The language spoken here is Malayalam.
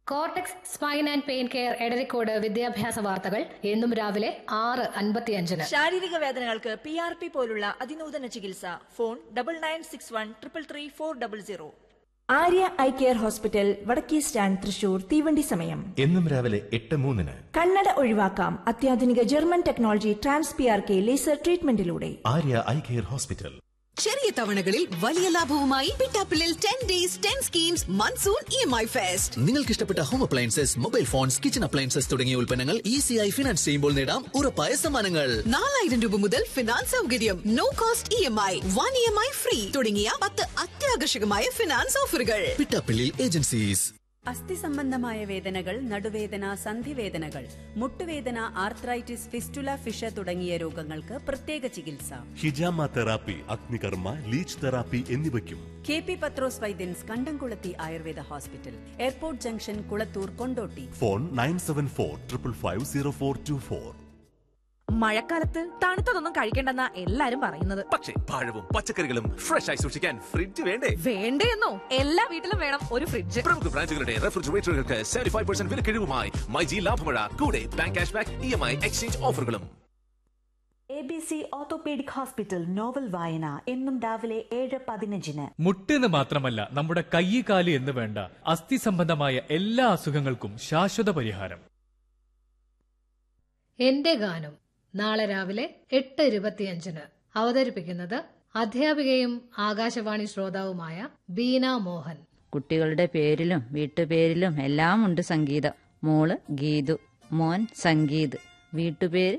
cortex spine and pain care Edarikode വിദ്യാഭ്യാസ വാർത്തകൾ എന്നും രാവിലെ ആറ് അൻപത്തിയഞ്ചിന് ശാരീരിക വേദനകൾക്ക് പി ആർ പി പോലുള്ള അതിനൂതന ചികിത്സ phone double nine six one triple three four double zero Arya eye care hospital വടക്കേ സ്റ്റാൻഡ് തൃശൂർ തീവണ്ടി സമയം എന്നും രാവിലെ എട്ട് മൂന്നിന് കണ്ണട ഒഴിവാക്കാം അത്യാധുനിക German technology trans P R K laser ട്രീറ്റ്മെന്റിലൂടെ ആര്യ ഐ കെയർ ഹോസ്പിറ്റൽ ചെറിയ തവണകളിൽ വലിയ ലാഭവുമായി പിറ്റാപ്പിളിൽ ten days ten schemes monsoon E M I fest നിങ്ങൾക്ക് ഇഷ്ടപ്പെട്ട home appliances mobile phones kitchen appliances തുടങ്ങിയ ഉൽപ്പന്നങ്ങൾ ഈസിയായി ഫിനാൻസ് ചെയ്യുമ്പോൾ നേടാം ഉറപ്പായ സമ്മാനങ്ങൾ നാലായിരം രൂപ മുതൽ ഫിനാൻസ് സൗകര്യം no cost E M I one E M I free തുടങ്ങിയ പത്ത് അത്യാകർഷകമായ ഫിനാൻസ് ഓഫറുകൾ പിട്ടാപ്പിള്ളിൽ ഏജൻസീസ് അസ്ഥി സംബന്ധമായ വേദനകൾ നടുവേദന സന്ധിവേദനകൾ മുട്ടുവേദന ആർത്രൈറ്റിസ് ഫിസ്റ്റുല ഫിഷ തുടങ്ങിയ രോഗങ്ങൾക്ക് പ്രത്യേക ചികിത്സ ഹിജാമ തെറാപ്പി അഗ്നികർമ്മ ലീച്ച് തെറാപ്പി എന്നിവയ്ക്കും K P Pathros Vaidyans Kandamkulathi Ayurveda hospital airport junction Kulathur Kondotty phone nine seven four triple five zero four two four മഴക്കാലത്ത് തണുത്തതൊന്നും കഴിക്കണ്ടെന്നാ എല്ലാരും പറയുന്നത് പക്ഷേ പഴവും പച്ചക്കറികളും ഫ്രഷ് ആയി സൂക്ഷിക്കാൻ ഫ്രിഡ്ജ് വേണ്ടേ വേണ്ടേന്നോ എല്ലാ വീട്ടിലും വേണം ഒരു ഫ്രിഡ്ജ് പ്രമുഖ ബ്രാൻഡുകളുടെ റെഫ്രിജറേറ്ററുകൾക്ക് സെവന്റി ഫൈവ് പെർസെന്റ് വിലക്കിഴിവുമായി മൈജി ലാഭമഴ കൂടെ bank cash back E M I exchange ഓഫറുകളും A B C orthopaedic hospital novel വായന എന്നും രാവിലെ ഏഴ് പതിനഞ്ചിന് മുട്ടെന്ന് മാത്രമല്ല നമ്മുടെ കൈ കാല് എന്ന് വേണ്ട അസ്ഥി സംബന്ധമായ എല്ലാ അസുഖങ്ങൾക്കും ശാശ്വത പരിഹാരം എന്റെ ഗാനം നാളെ രാവിലെ എട്ട് ഇരുപത്തിയഞ്ചിന് അവതരിപ്പിക്കുന്നത് അധ്യാപികയും ആകാശവാണി ശ്രോതാവുമായ ബീന മോഹൻ കുട്ടികളുടെ പേരിലും വീട്ടുപേരിലും എല്ലാം ഉണ്ട് സംഗീതം മോള് ഗീതു മോൻ സംഗീത് വീട്ടുപേര്